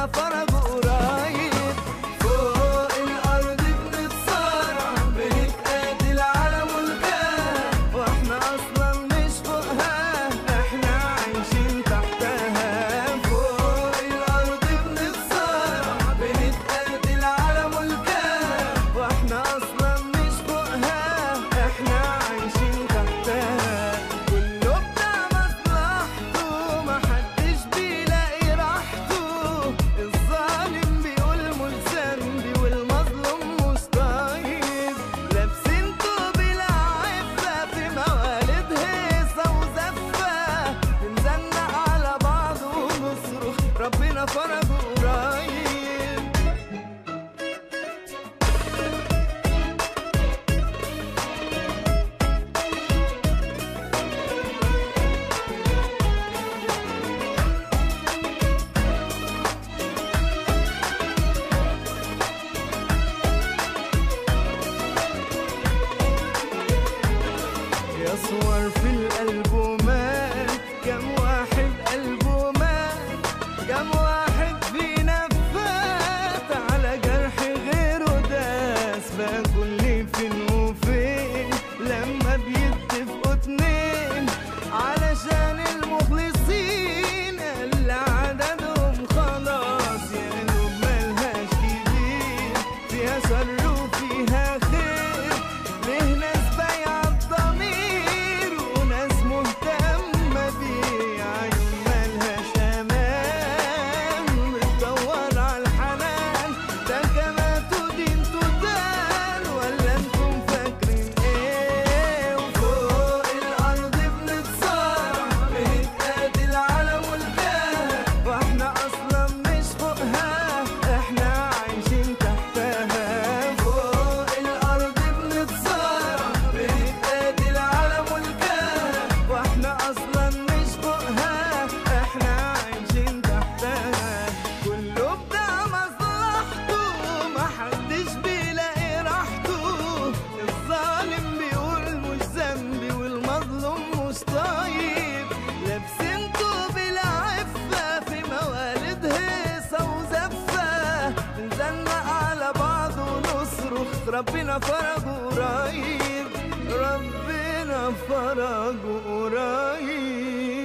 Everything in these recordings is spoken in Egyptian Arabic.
ربنا فرجه قريب فوق الارض بنتصارع بنتقاتل على ملكها واحنا اصلا مش فوقها احنا عايشين تحتها فوق الارض بنتصارع بنتقاتل على ملكها واحنا اصلا مش فوقها احنا عايشين تحتها كله بتاع مصلحته محدش بيلاقي راحته الظالم بيقول ملزم والمظلوم مش طيب لابسين طوب العفة في مواليد هيصة وزفة بنزنق على بعض ونصرخ ربنا فرجه قريب يا صور في الألبومات كم واحد قلبه مات كم واحد فينا فات على جرح غيره داس بقى كل فين وفين لما بيتفقوا اتنين علشان المخلصين اللي عددهم خلاص يا قلوب ملهاش كبير فيها شر وفيها خير ليه ناس بايعة الضمير وناس مهتمة بيه عيون ملهاش أمان بتدور على الحنان ده كمان تدين تدان ولا انتم فاكرين ايه وفوق الأرض بنتصارع بنتقاتل على ملكها واحنا أصلا مش فوقها احنا عايشين تحتها فوق الأرض بنتصارع بنتقاتل على ملكها واحنا أصلا مش فوقها احنا عايشين تحتها كله بتاع مصلحته محدش بيلاقي راحته الظالم بيقول مش ذنبي والمظلوم مش طيب لابسين طوب العفة في مواليد هيصة وزفة نزنق على بعض ونصرخ ربنا فرجه قريب ربنا فرجه قريب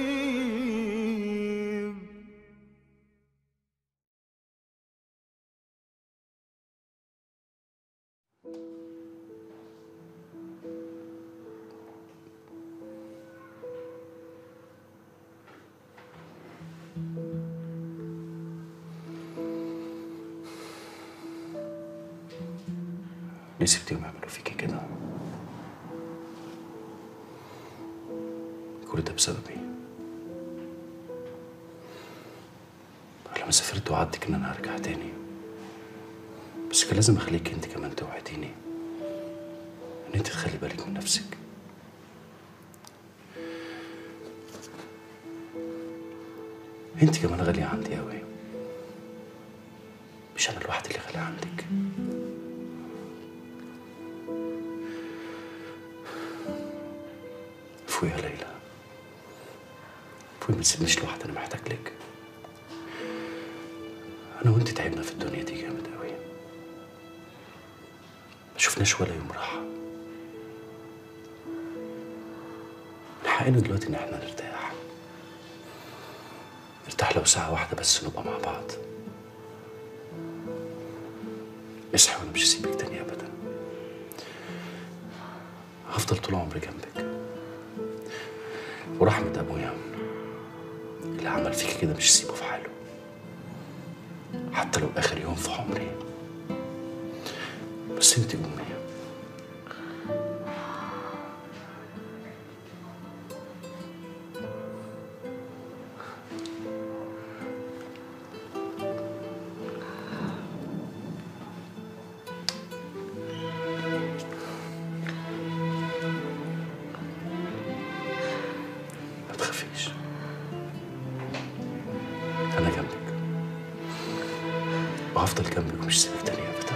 ليه سبتيهم يعملوا فيكي كده؟ كل ده بسبب ايه؟ لما سافرت وعدتك ان انا هرجع تاني بس كان لازم اخليك انت كمان توعديني ان انت تخلي بالك من نفسك انت كمان غالية عندي اوي مش انا الواحد اللي غالي عندك فوق يا ليلى فوق ما تسيبنيش لوحدي انا محتاج لك انا وانت تعبنا في الدنيا دي جامد قوي ما شفناش ولا يوم راحه من حقنا دلوقتي ان احنا نرتاح نرتاح لو ساعه واحده بس نبقى مع بعض اصحي وانا مش هسيبك تاني ابدا هفضل طول عمري جنبك ورحمة أبويا اللي عمل فيك كده مش هسيبه في حاله حتى لو آخر يوم في عمري بس انت أمي ما تخافيش أنا جنبك وهفضل جنبك ومش هسيبك تاني أبدا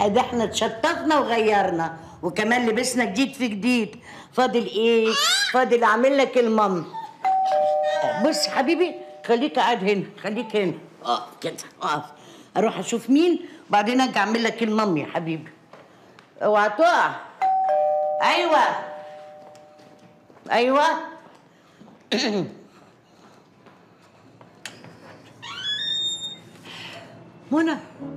ادي احنا اتشطفنا وغيرنا وكمان لبسنا جديد في جديد فاضل ايه فاضل اعمل لك المام بص يا حبيبي خليك قاعد هنا خليك هنا اه كده اقف اروح اشوف مين وبعدين اجي اعمل لك المام يا حبيبي اوعى تقع ايوه ايوه منى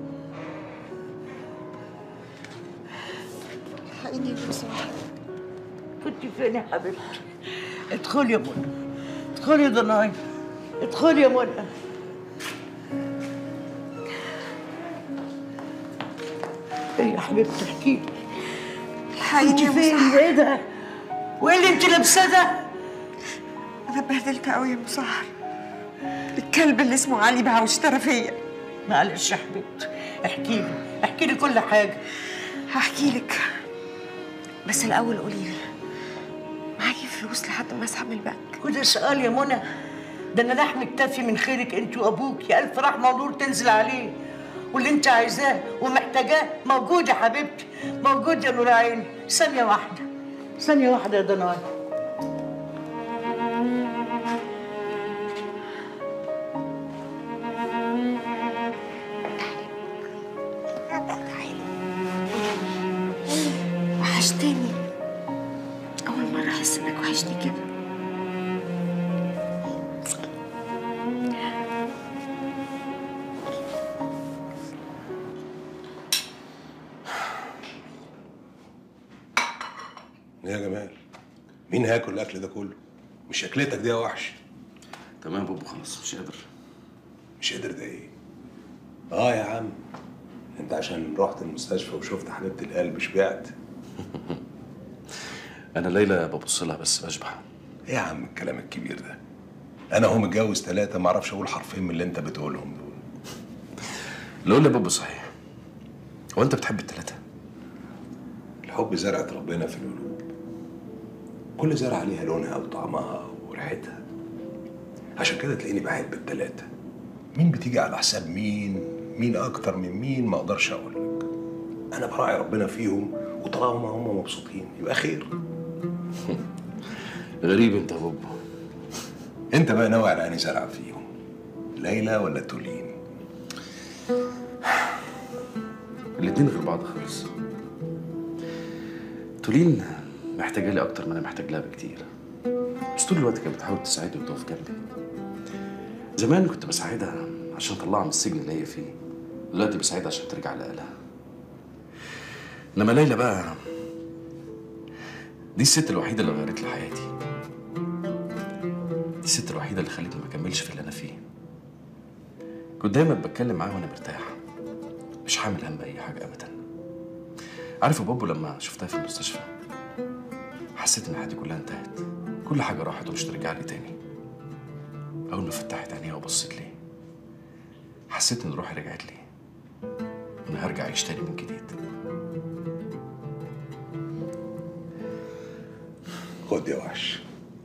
حقيقي بصراحة كنت فين يا حبيبتي ادخلي يا منى ادخلي يا ضناي ادخلي يا منى ايه يا حبيبتي احكي لي الحقيقي انت يا فين مسحر ايه ده وايه اللي انت لابساه ده انا اتبهدلت قوي يا مسحر الكلب اللي اسمه علي بقى واشترى فيا معلش يا حبيبتي احكي لي احكي لي كل حاجه هحكي لك بس الاول قولي لي معاكي فلوس لحد ما اسحب من البنك وده سؤال يا منى ده انا لحم اكتفي من خيرك انت وابوك يا الف رحمه ونور تنزل عليه واللي انت عايزاه ومحتاجاه موجود يا حبيبتي موجود يا نور عيني ثانيه واحده ثانيه واحده يا ضناي وحشتني اول مره احس انك وحشني كده ايه يا جمال مين هياكل الاكل ده كله مش شكلتك دي يا وحش تمام يا بابا خلاص مش قادر مش قادر ده ايه اه يا عم انت عشان رحت المستشفى وشفت حبيبه القلب شبعت انا ليلى ببص لها بس بشبع ايه يا عم الكلام الكبير ده انا هو متجوز ثلاثة ما اعرفش اقول حرفين من اللي انت بتقولهم دول لو يا بابا صحيح هو انت بتحب التلاتة الحب زرعة ربنا في القلوب كل زرعة ليها لونها وطعمها وريحتها عشان كده تلاقيني بحب التلاتة مين بتيجي على حساب مين مين اكتر من مين ما اقدرش اقول لك انا براعي ربنا فيهم وطالما هم مبسوطين يبقى خير غريب انت يا بابا انت بقى ناوي على انهي زرعة فيهم ليلى ولا تولين الاتنين غير بعض خالص تولين محتاجة لي أكتر ما أنا محتاج لها بكتير بس طول الوقت كانت بتحاول تساعدني وتقف جنبي زمان كنت بساعدها عشان أطلعها من السجن اللي هي فيه دلوقتي بساعدها عشان ترجع لأهلها إنما ليلى بقى دي الست الوحيدة اللي غيرت لي حياتي دي الست الوحيدة اللي خلتني ما أكملش في اللي أنا فيه كنت دايما بتكلم معاها وأنا مرتاح مش حامل هم أي حاجة أبدا عارف يا بابو لما شفتها في المستشفى حسيت إن حياتي كلها انتهت كل حاجة راحت ومش ترجع لي تاني أول ما فتحت عينيها وبصيت لي حسيت إن روحي رجعت لي إن هرجع أعيش تاني من جديد خد يا وحش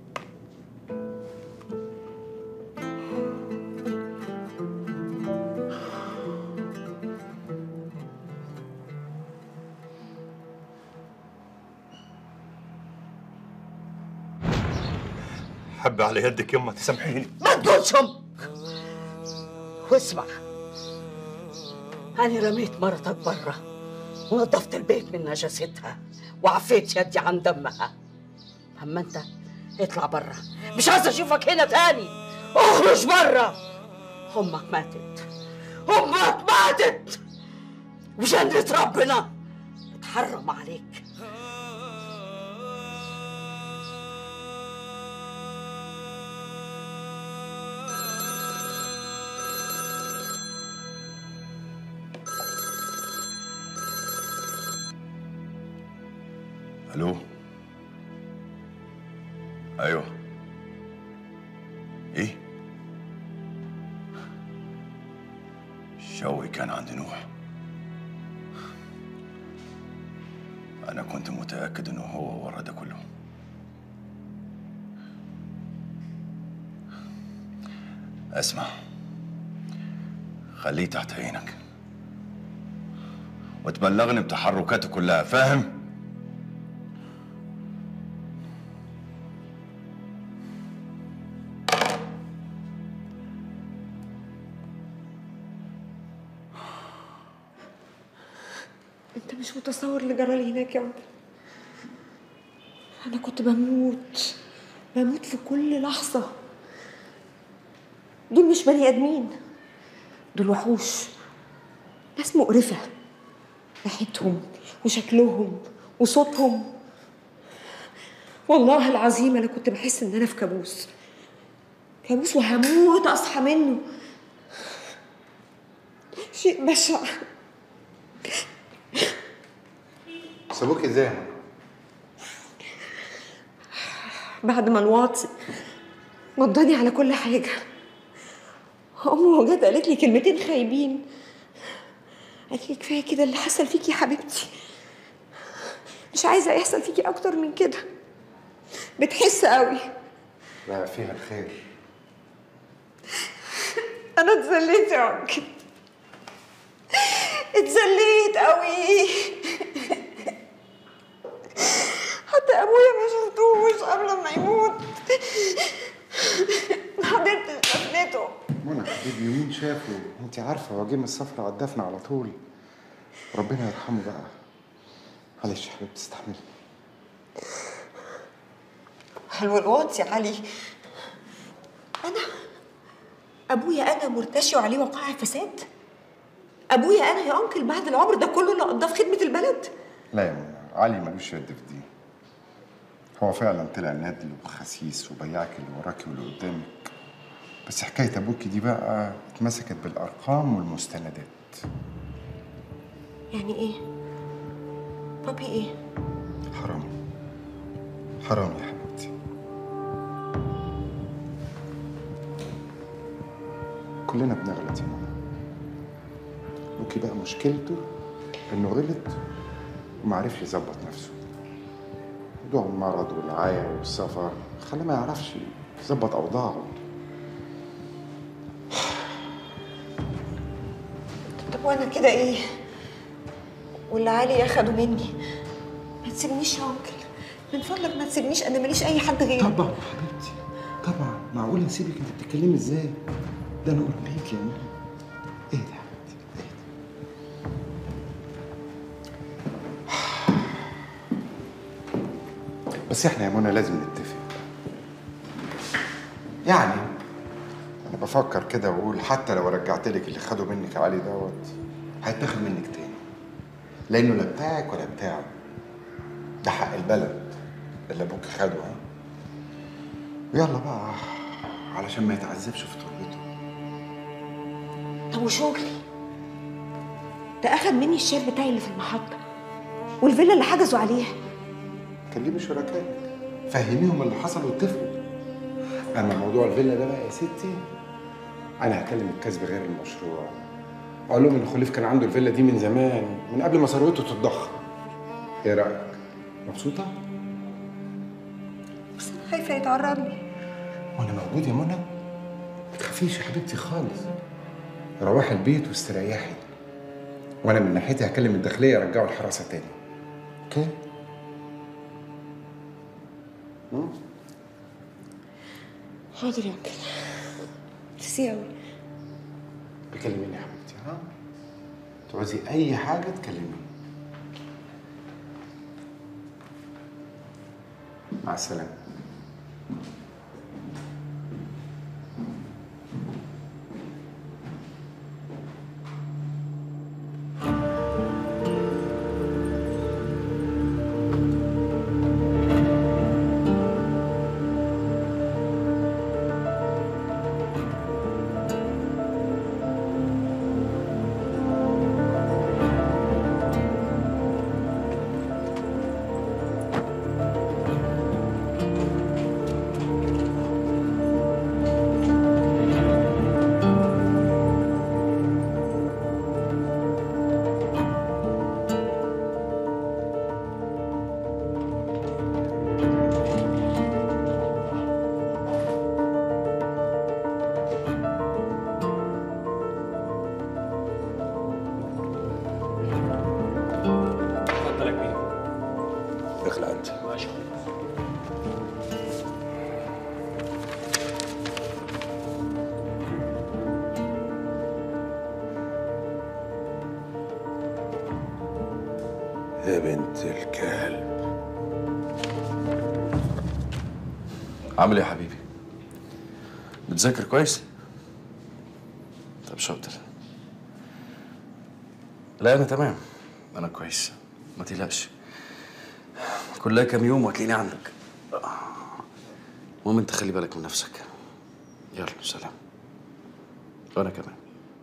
حب على يدك يما تسامحيني ما تدوس امك واسمع انا رميت مرتك برا ونظفت البيت من نجاستها وعفيت يدي عن دمها اما انت اطلع برا مش عايزه اشوفك هنا تاني اخرج برا امك ماتت امك ماتت وجنة ربنا اتحرم عليك الو ايوه ايه شوقي كان عند نوح انا كنت متاكد انه هو ورا ده كله اسمع خليه تحت عينك وتبلغني بتحركاته كلها فاهم؟ انت مش متصور اللي جرى لي هناك يا عمر انا كنت بموت بموت في كل لحظه دول مش بني ادمين دول وحوش ناس مقرفه ريحتهم وشكلهم وصوتهم والله العظيم انا كنت بحس ان انا في كابوس كابوس وهموت اصحى منه شيء بشع سابوك ازاي؟ بعد ما الواطي مضاني على كل حاجة أمه جت قالت لي كلمتين خايبين قالت لي كفاية كده اللي حصل فيكي يا حبيبتي مش عايزة يحصل فيكي أكتر من كده بتحس قوي لا فيها الخير أنا اتذليت يا أنكل اتذليت قوي حتى أبويا ما شفتوش قبل ما يموت ما حضرتش دفنته منى حبيبي مين شافه؟ انت عارفه هو جه من السفر على الدفن على طول ربنا يرحمه بقى معلش يا حبيبتي استحملي حلو الوقت يا علي أنا أبويا أنا مرتشي وعليه وقائع فساد أبويا أنا يا أنكل بعد العمر ده كله اللي قضاه في خدمة البلد لا يا منى علي ملوش يد في دي هو فعلا طلع نادل وخسيس وبياعك اللي وراكي واللي قدامك بس حكاية أبوكي دي بقى اتمسكت بالأرقام والمستندات يعني إيه؟ بابي إيه؟ حرام حرام يا حبيبتي كلنا بنغلط يا ماما أبوكي بقى مشكلته إنه غلط ومعرفش يظبط نفسه موضوع المرض والعيا والسفر خلاه ما يعرفش يظبط أوضاعه طب وأنا كده إيه؟ واللي علي أخده مني ما تسيبنيش يا أنكل من فضلك ما تسيبنيش أنا ماليش أي حد غيرك طبعا حبيبتي طبعا معقول نسيبك انت بتتكلمي ازاي ده انا قلت ليك يا ماما ايه ده يا حبيبتي ايه ده بس احنا يا منى لازم نتفق يعني انا بفكر كده واقول حتى لو رجعت لك اللي خده منك علي دوت هيتاخد منك تاني لانه لا بتاعك ولا بتاعه ده حق البلد اللي ابوك خده ها يلا بقى علشان ما يتعذبش في تربته طب وشغلي ده أخد مني الشير بتاعي اللي في المحطة والفيلا اللي حجزوا عليها كلمي شركائك فهميهم اللي حصل واتفقوا اما موضوع الفيلا ده بقى يا ستي انا هكلم الكسب غير المشروع اقول لهم ان خليف كان عنده الفيلا دي من زمان من قبل ما ثروته تتضخم ايه رايك مبسوطه بس أنا خايفة يتعرض لي وانا موجود يا منى ما تخافيش يا حبيبتي خالص روحي البيت واستريحي وانا من ناحيتي هكلم الداخليه يرجعوا الحراسه تاني اوكي حاضر يا أنكل ميرسي أوي بكلميني يا حبيبتي ها تعوزي اي حاجه تكلميني مع السلامه يا بنت الكلب عامل ايه يا حبيبي؟ بتذاكر كويس؟ طب شاطر لا انا تمام انا كويس ما تقلقش كلها كام يوم وهتلاقيني عندك المهم انت خلي بالك من نفسك يلا سلام وانا كمان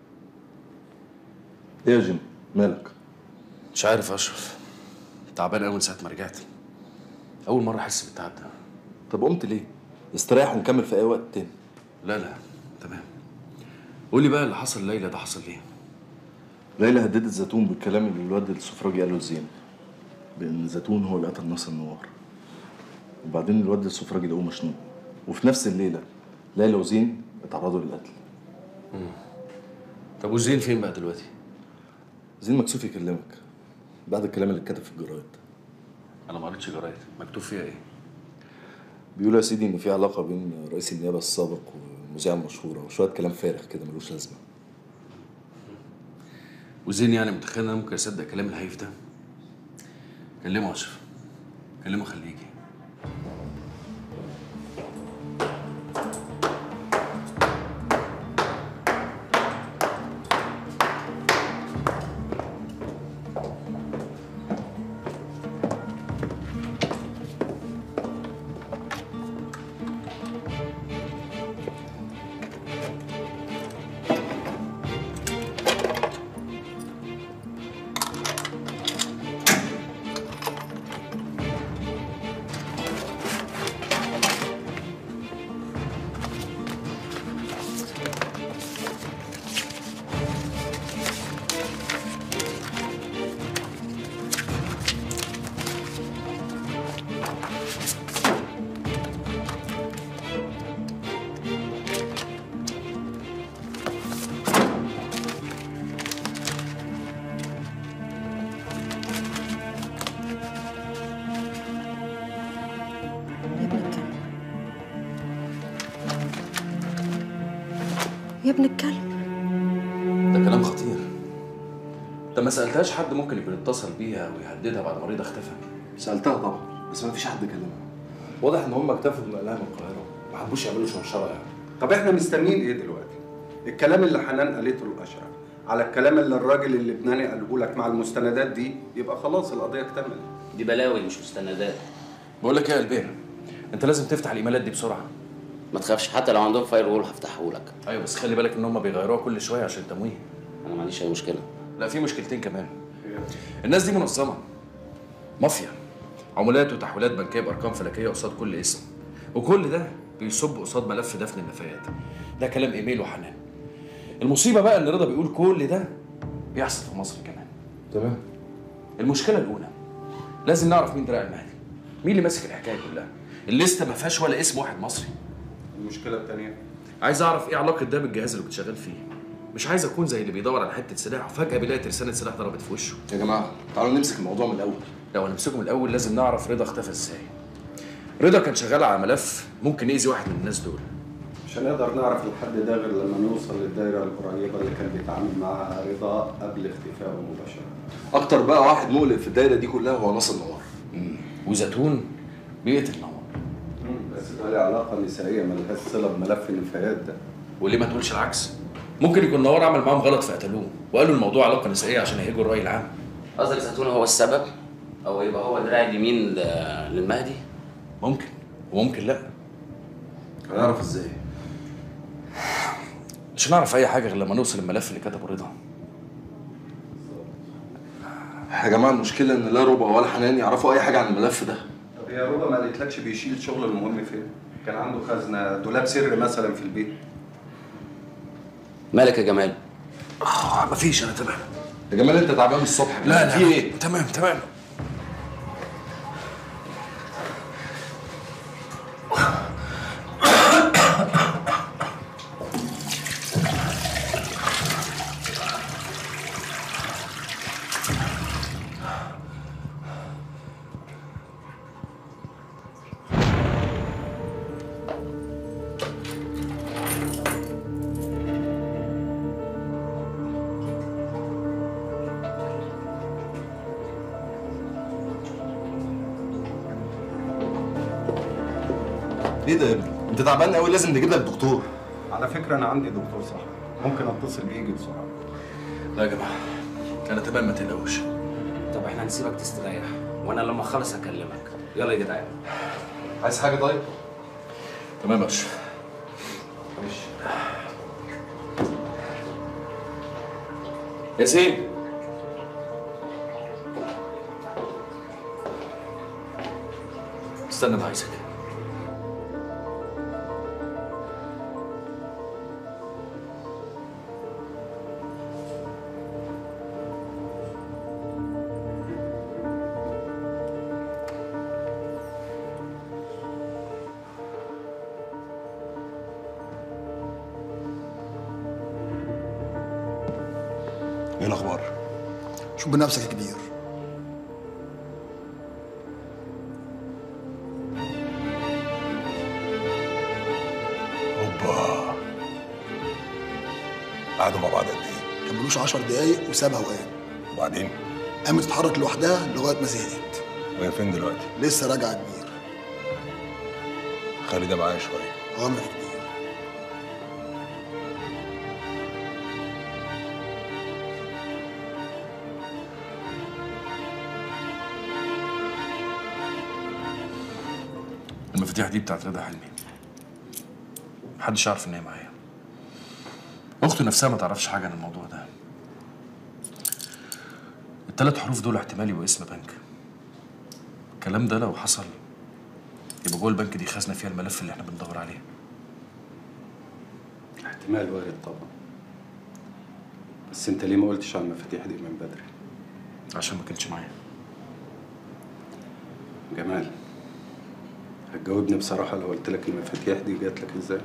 ايه يا جيم مالك مش عارف اشرف تعبان قوي من ساعه ما رجعت اول مره احس بالتعب ده طب قمت ليه استريح ونكمل في اي وقت تاني لا لا تمام قول لي بقى اللي حصل ليلى ده حصل ليه ليلى هددت زيتون بالكلام اللي الواد السفراجي قاله لزين بان زيتون هو اللي قتل ناصر النوار وبعدين الواد السفراجي لقوه مشنوق وفي نفس الليله ليلى وزين اتعرضوا للقتل طب وزين فين بقى دلوقتي زين مكسوف يكلمك بعد الكلام اللي اتكتب في الجرايد انا ما قريتش جرايد مكتوب فيها ايه بيقولوا يا سيدي ان في علاقه بين رئيس النيابه السابق والمذيعه المشهوره وشويه كلام فارغ كده ملوش لازمه وزين يعني متخيل ان انا ممكن اصدق كلام الهيف ده كلمه اشرف كلمه خليه يجي يا ابن الكلب ده كلام خطير انت ما سالتهاش حد ممكن يكون اتصل بيها ويهددها بعد ما رضا اختفى سالتها طبعا بس ما فيش حد كلمها واضح ان هم اكتفوا بنقلها من القاهره ما حبوش يعملوا شرشره يعني طب احنا مستنيين ايه دلوقتي؟ الكلام اللي حنان قالته لأشرف على الكلام اللي الراجل اللبناني قاله لك مع المستندات دي يبقى خلاص القضية اكتملت دي بلاوي مش مستندات بقول لك ايه يا البير انت لازم تفتح الايميلات دي بسرعه ما تخافش حتى لو عندهم فاير وول هفتحه لك ايوه بس خلي بالك ان هم بيغيروها كل شويه عشان التمويه انا ما عنديش اي مشكله لا في مشكلتين كمان الناس دي منظمه مافيا عمولات وتحويلات بنكيه بارقام فلكيه قصاد كل اسم وكل ده بيصب قصاد ملف دفن النفايات ده كلام ايميل وحنان المصيبه بقى ان رضا بيقول كل ده بيحصل في مصر كمان تمام المشكله الاولى لازم نعرف مين دراع المهدي مين اللي ماسك الحكايه كلها الليسته ما فيهاش ولا اسم واحد مصري المشكلة التانية عايز اعرف ايه علاقه ده بالجهاز اللي كنت شغال فيه مش عايز اكون زي اللي بيدور على حته سلاح وفجاه بيلاقي ترسانه سلاح ضربت في وشه يا جماعه تعالوا نمسك الموضوع من الاول لو هنمسكه من الاول لازم نعرف رضا اختفى ازاي رضا كان شغال على ملف ممكن يأذي واحد من الناس دول مش هنقدر نعرف الحد ده غير لما نوصل للدايرة القريبة اللي كان بيتعامل معاها رضا قبل اختفائه مباشرة اكتر بقى واحد مقلق في الدايره دي كلها هو ناصر نوار وزيتون بيقتل نور بس ده له علاقة نسائية ملهاش صلة بملف النفايات ده وليه ما تقولش العكس ممكن يكون نور عمل معاهم غلط فقتلوه وقالوا الموضوع علاقه نسائيه عشان يهيجوا الراي العام قصدك زيتون هو السبب او يبقى هو دراع اليمين ل- للمهدي ممكن وممكن لا هنعرف ازاي مش هنعرف اي حاجه غير لما نوصل الملف اللي كتبه رضا يا جماعه المشكله ان لا ربع ولا حنان يعرفوا اي حاجه عن الملف ده طب هي ربما ما قالتلكش بيشيل شغل المهم فين؟ كان عنده خزنة دولاب سر مثلا في البيت مالك يا جمال آه مفيش انا تمام يا جمال انت تعبان من الصبح لا لا في ايه تمام تمام ليه ده يا ابني؟ انت تعبان قوي لازم نجيب لك دكتور على فكره انا عندي دكتور صح ممكن اتصل بيه يجي بسرعه لا يا جماعه انا تمام ما تقلقوش طب احنا هنسيبك تستريح وانا لما اخلص هكلمك يلا يا جدعان عايز حاجه طيب؟ تمام يا اشرف ماشي ياسين استنى انا عايزك ايه الاخبار؟ شوف بنفسك يا كبير اوبا قعدوا مع بعض قد ايه؟ كملوش 10 دقايق وسابها وقام وبعدين؟ قامت تتحرك لوحدها لغايه ما زهقت وهي فين دلوقتي؟ لسه راجعه كبير خلي ده معايا شويه عمرك كبير المفاتيح دي بتاعت رضا حلمي محدش يعرف ان هي معايا اخته نفسها ما تعرفش حاجه عن الموضوع ده الثلاث حروف دول احتمال يبقوا اسم بنك الكلام ده لو حصل يبقى جوه البنك دي خزنه فيها الملف اللي احنا بندور عليه احتمال وارد طبعا بس انت ليه ما قلتش على المفاتيح دي من بدري عشان ما كانتش معايا جمال هتجاوبني بصراحه لو قلت لك المفاتيح دي جات لك ازاي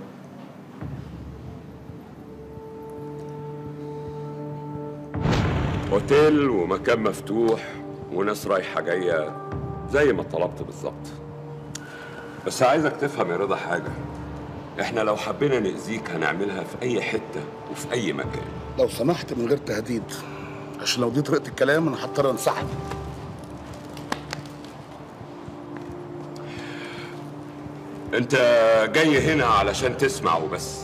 اوتيل ومكان مفتوح وناس رايحه جايه زي ما طلبت بالظبط بس عايزك تفهم يا رضا حاجه احنا لو حبينا نأذيك هنعملها في اي حته وفي اي مكان لو سمحت من غير تهديد عشان لو دي طريقه الكلام انا هضطر انسحب انت جاي هنا علشان تسمع وبس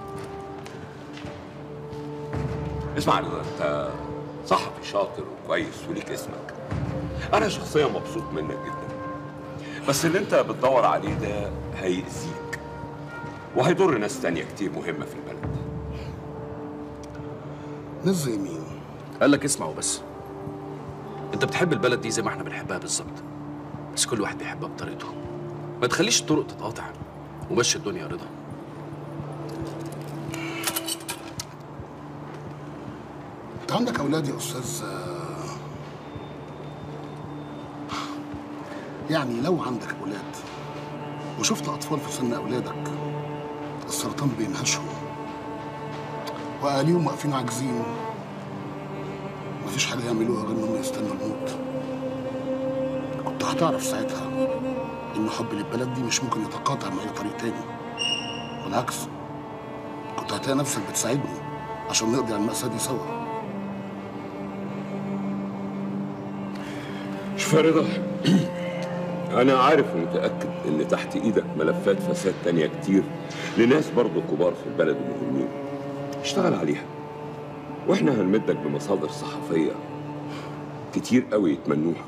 اسمع يا رضا انت صحفي شاطر وكويس وليك اسمك انا شخصيا مبسوط منك جدا بس اللي انت بتدور عليه ده هيأذيك وهيضر ناس تانية كتير مهمة في البلد ناس زي مين قال لك اسمع وبس انت بتحب البلد دي زي ما احنا بنحبها بالظبط بس كل واحد بيحبها بطريقته ما تخليش الطرق تتقاطع ومشي الدنيا يا رضا انت عندك اولاد يا استاذ آه، يعني لو عندك اولاد وشفت اطفال في سن اولادك السرطان بينهشهم واهاليهم واقفين عاجزين مفيش حاجه يعملوها غير انهم يستنوا الموت كنت هتعرف ساعتها ان حبي للبلد دي مش ممكن يتقاطع مع اي طريق تاني بالعكس كنت هتلاقي نفسك بتساعدني عشان نقضي على المأساة دي سوا شوف يا رضا أنا عارف ومتأكد إن تحت إيدك ملفات فساد تانية كتير لناس برضه كبار في البلد ومهمين اشتغل عليها وإحنا هنمدك بمصادر صحفية كتير قوي يتمنوها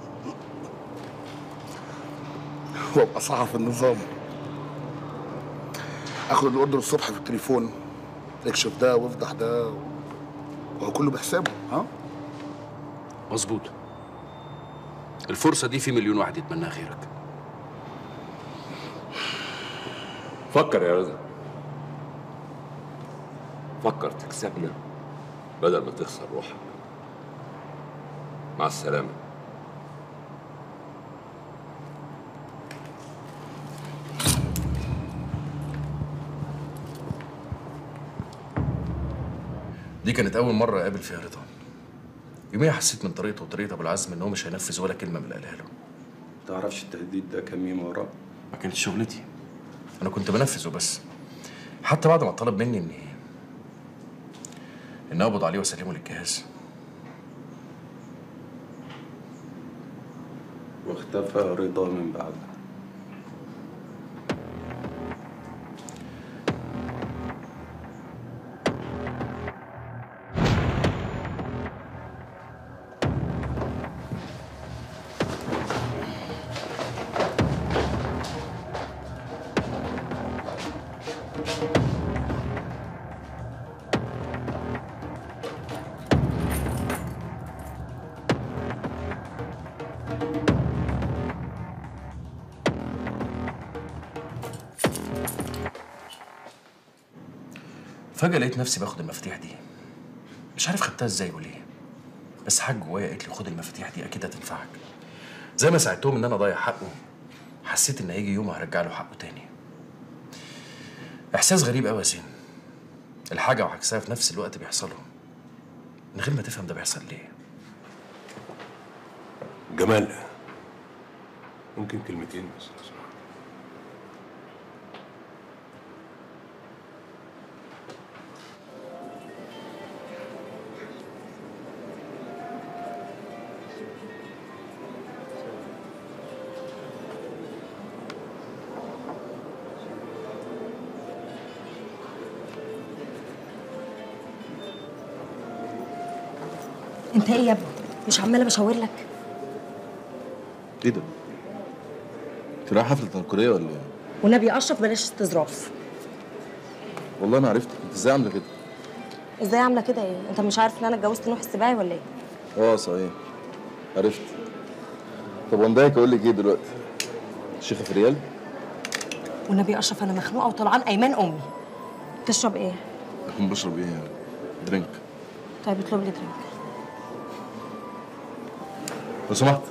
وابقى صحفي النظام اخد الاوردر الصبح في التليفون اكشف ده وافضح ده وهو كله بحسابه ها مظبوط الفرصه دي في مليون واحد يتمناها غيرك فكر يا رضا فكر تكسبنا بدل ما تخسر روحك مع السلامة دي كانت اول مره اقابل فيها رضا يوميها حسيت من طريقته وطريقه ابو العزم ان هو مش هينفذ ولا كلمه من اللي قالها له تعرفش التهديد ده كان مين وراه ما كانتش شغلتي انا كنت بنفذه بس حتى بعد ما طلب مني اني اني اقبض عليه واسلمه للجهاز واختفى رضا من بعدها فجأة لقيت نفسي باخد المفاتيح دي مش عارف خدتها ازاي وليه بس حاجة جوايا قالت لي خد المفاتيح دي أكيد هتنفعك زي ما ساعدتهم إن أنا أضيع حقه حسيت إن هيجي يوم هرجع له حقه تاني إحساس غريب أوي يا زين الحاجة وعكسها في نفس الوقت بيحصلوا من غير ما تفهم ده بيحصل ليه جمال ممكن كلمتين بس لو سمحت. انت ايه يا ابني مش عماله بشاور لك ايه ده؟ انت رايح حفله تنكريه ولا ايه؟ والنبي اشرف بلاش استظراف والله ما عرفتك انت ازاي عامله كده؟ ازاي عامله كده ايه انت مش عارف ان انا اتجوزت نوح السباعي ولا ايه اه صحيح عرفت طب وندايك اقول لك ايه دلوقتي؟ الشيخه في ريال؟ والنبي اشرف انا مخنوقه وطلعان ايمان امي تشرب ايه اكون بشرب ايه يعني؟ درينك طيب اطلب لي درينك لو سمحت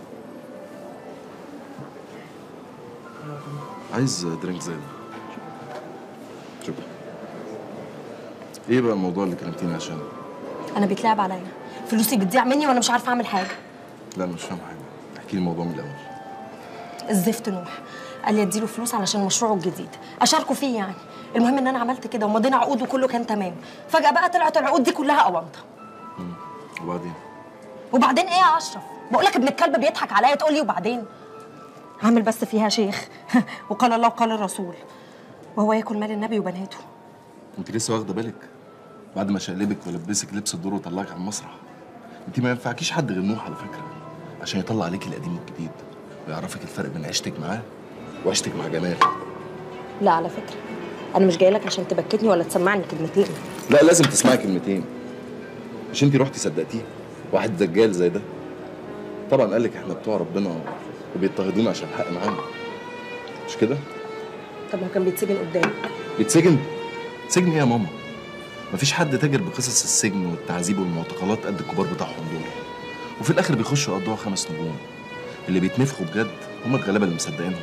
عايز درينك زي ده شكرا ايه بقى الموضوع اللي كلمتيني عشانه؟ انا بيتلعب عليا فلوسي بتضيع مني وانا مش عارفه اعمل حاجه لا انا مش فاهم حاجه احكي لي الموضوع من الاول الزفت نوح قال لي اديله فلوس علشان مشروعه الجديد اشاركه فيه يعني المهم ان انا عملت كده ومضينا عقود وكله كان تمام فجاه بقى طلعت العقود دي كلها اونطه وبعدين وبعدين ايه يا اشرف بقول لك ابن الكلب بيضحك عليا تقول لي وبعدين عامل بس فيها شيخ وقال الله وقال الرسول وهو ياكل مال النبي وبناته انت لسه واخده بالك بعد ما شقلبك ولبسك لبس الدور وطلعك على المسرح انت ما ينفعكيش حد غير نوح على فكره عشان يطلع عليك القديم والجديد ويعرفك الفرق بين عيشتك معاه وعيشتك مع جمال لا على فكره انا مش جاي لك عشان تبكتني ولا تسمعني كلمتين لا لازم تسمعي كلمتين مش انت رحتي صدقتيه واحد دجال زي ده طبعا قال لك احنا بتوع ربنا وبيضطهدونا عشان الحق معانا مش كده طب ما كان بيتسجن قدامي يتسجن سجن ايه يا ماما مفيش حد تاجر بقصص السجن والتعذيب والمعتقلات قد الكبار بتاعهم دول وفي الاخر بيخشوا يقضوها خمس نجوم اللي بيتنفخوا بجد هم الغلابه اللي مصدقينهم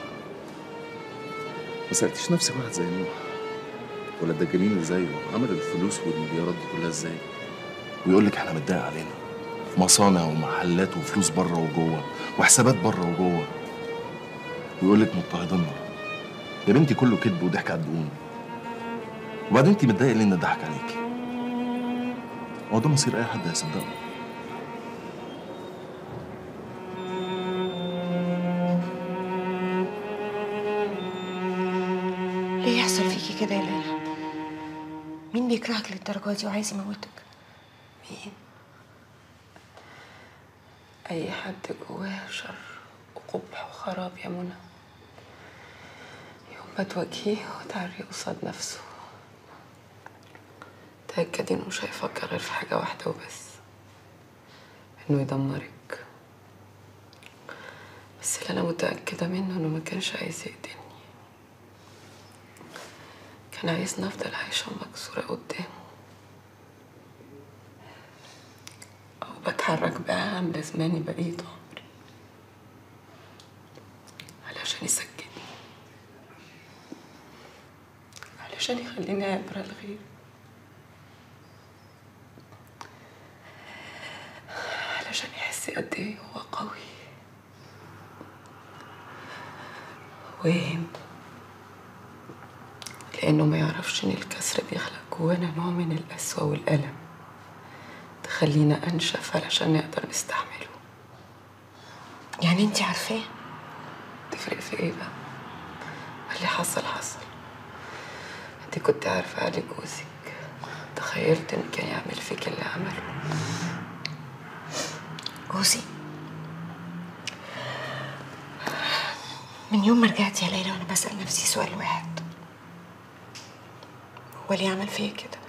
ما سالتيش نفسك واحد زي نوح ولا الدجالين اللي زيه عمل الفلوس والمليارات دي كلها ازاي ويقول لك احنا متضايق علينا مصانع ومحلات وفلوس بره وجوه وحسابات بره وجوه ويقول لك مضطهدينا يا بنتي كله كذب وضحك على الدقون وبعدين انت متضايقه ليه ان ضحك عليكي هو ده مصير اي حد هيصدقه ليه يحصل فيكي كده يا ليلى مين بيكرهك للدرجه دي وعايز يموتك مين أي حد جواه شر وقبح وخراب يا منى يوم ما تواجهيه وتعري قصاد نفسه تأكدي إنه مش هيفكر غير في حاجة واحدة وبس إنه يدمرك بس اللي أنا متأكدة منه إنه ما كانش عايز يقتلني كان عايزني أفضل عايشة مكسورة قدامه أو بتحرك بأعمى زماني بقية عمري علشان يسكتني علشان يخليني عبرة لغيري علشان يحس قد ايه هو قوي وهم لأنه ما يعرفش إن الكسر بيخلق جوانا نوع من القسوة والألم تخلينا أنشف علشان نقدر نستحمله يعني انت عارفاه تفرق في ايه بقى ما اللي حصل حصل انت كنت عارفة علي جوزك تخيلت ان كان يعمل فيك اللي عمله جوزي من يوم ما رجعت يا ليلى وانا بسأل نفسي سؤال واحد هو ليه عمل فيا كده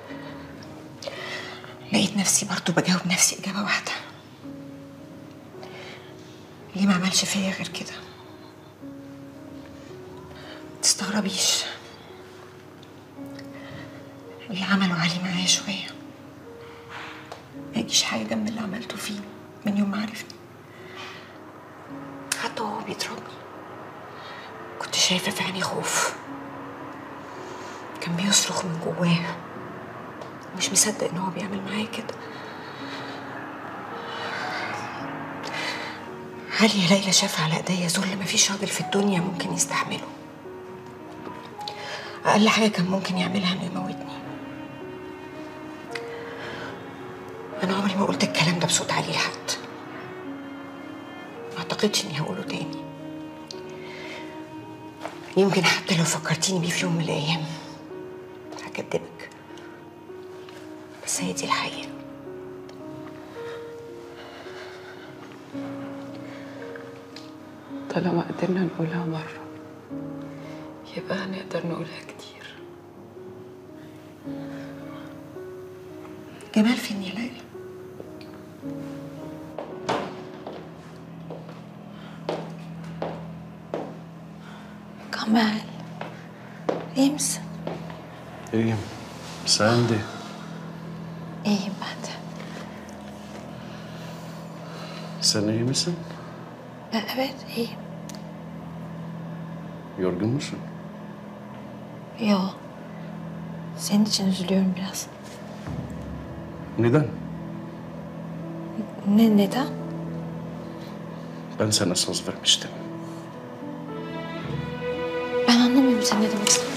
لقيت نفسي برضو بجاوب نفسي إجابة واحدة ليه ما عملش فيا غير كده تستغربيش اللي عمله علي معايا شوية ما يجيش حاجة جنب اللي عملته فيه من يوم ما عرفني حتى وهو بيضربني كنت شايفة في عيني خوف كان بيصرخ من جواه مش مصدق ان هو بيعمل معايا كده علي يا ليلى شاف على ايديا ذل مفيش راجل في الدنيا ممكن يستحمله اقل حاجه كان ممكن يعملها انه يموتني انا عمري ما قلت الكلام ده بصوت عالي لحد ما اعتقدش اني هقوله تاني يمكن حتى لو فكرتيني بيه في يوم من الايام هكدبك بس هي دي الحقيقه طالما قدرنا نقولها مرة يبقى هنقدر نقولها كتير جمال فين يا ليلى Kamal. İyi misin? İyiyim. Sen de. İyiyim ben de. Sen iyi misin? E- Evet iyiyim. Yorgun musun? Yo. Senin için üzülüyorum biraz. Neden? Ne neden? Ben sana söz vermiştim. Ben anlamıyorum sen ne demek istediğini.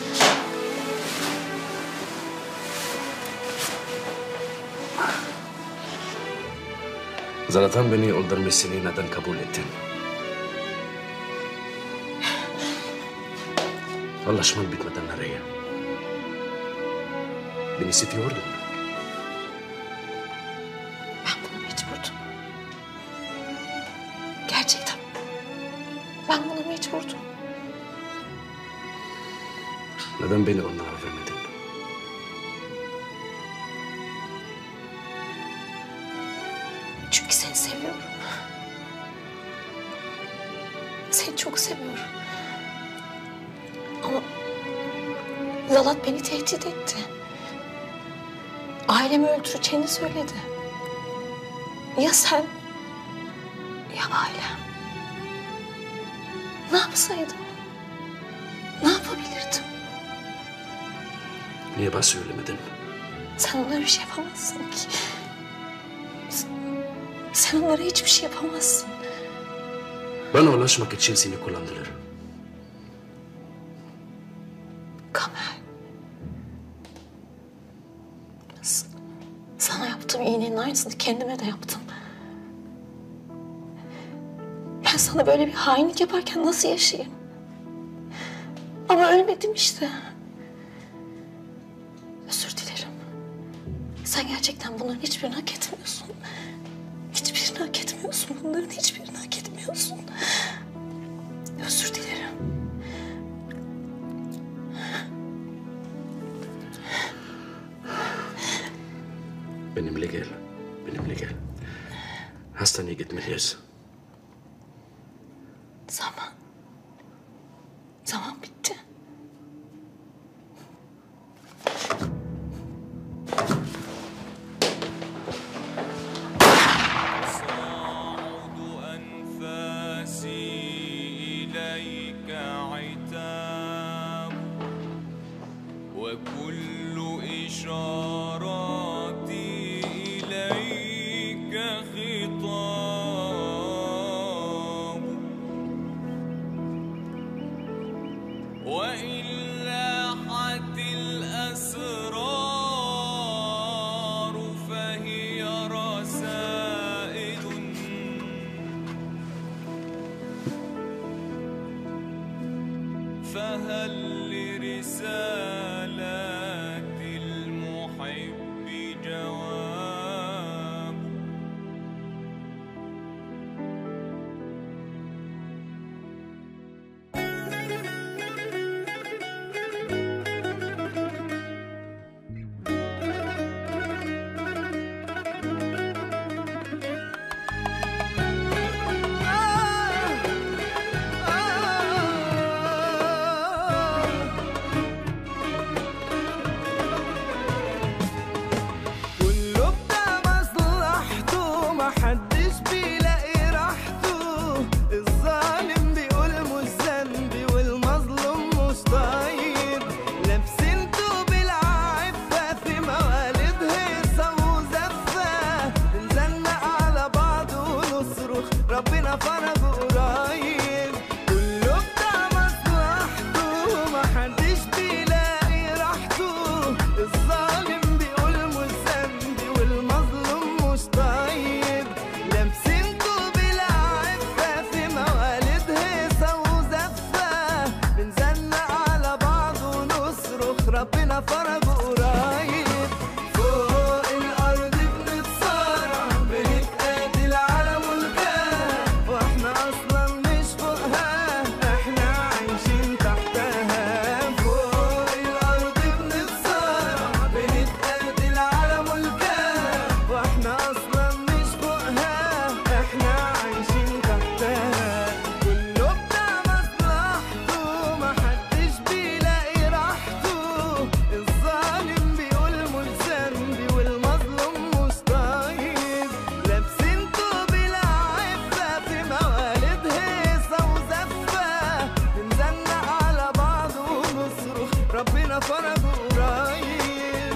Zaten beni öldürmesini neden kabul ettin? Anlaşman bitmeden nereye? Beni seviyordun. Ben buna mecburdum. Gerçekten. Ben buna mecburdum. Neden beni onlara vermedin? Çünkü seni seviyorum. Seni çok seviyorum. Ama Zalat beni tehdit etti. Ailemi öldüreceğini söyledi. Ya sen ya ailem. Ne yapsaydım? Ne yapabilirdim? Niye bana söylemedin? Sen onlara bir şey yapamazsın ki. Sen- Sen onlara hiçbir şey yapamazsın. Bana ulaşmak için seni kullandılar. Kamer. S- Sana yaptığım iyiliğin aynısını kendime de yaptım. Ben sana böyle bir hainlik yaparken nasıl yaşayayım? Ama ölmedim işte. Özür dilerim. Sen gerçekten bunların hiçbirini hak etmiyorsun. Hiçbirini hak etmiyorsun. Bunların hiçbirini hak etmiyorsun. Özür dilerim. Benimle gel. Benimle gel. Hastaneye gitmeliyiz. Zaman. Zaman bitti. أنفاسي إليك عتاب وكل إشاراتي إليك خطاب وإن لاحت الأسرار فهي رسائل فهل لرسالات المحب جواب فرج قريب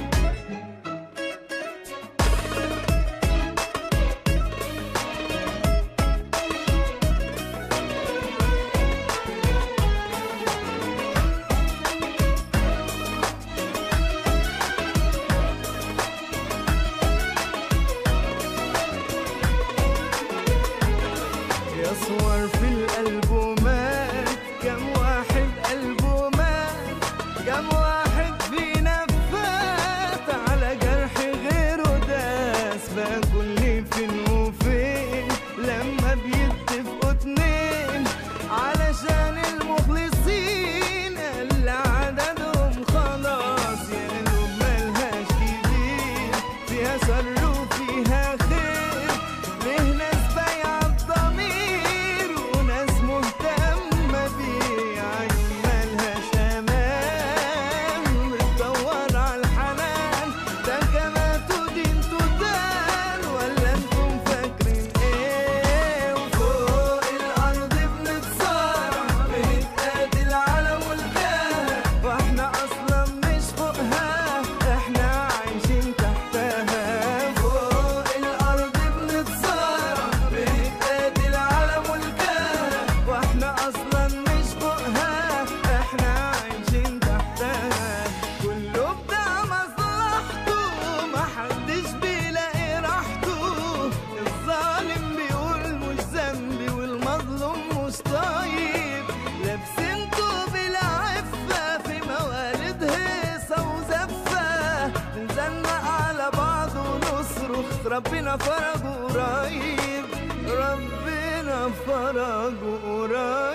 يا صور في الألبومات كم واحد قلبه مات كم واحد فينا فات على جرح غيره داس بقى كل فين وفين لما بيتفقوا اتنين علشان المخلصين اللي عددهم خلاص يا قلوب ملهاش كبير فيها شر وفيها خير ليه ناس بايعة الضمير وناس مهتمة بيه عيون ملهاش أمان بتدور على الحنان ده كمان ودين تدان ولا انتم فاكرين ايه وفوق الأرض بنتصارع بنتقاتل على ملكها واحنا أصلا مش فوقها احنا عايشين تحتها فوق الأرض بنتصارع بنتقاتل على ملكها واحنا أصلا مش فوقها احنا عايشين تحتها كله بتاع مصلحته محدش بيلاقي راحته الظالم بيقول مش ذنبي والمظلوم مش طيب لابسينكوا بالعفة في موالد هيصة وزفة نزنق على بعض ونصرخ ربنا فرجه قريب ربنا فرجه قريب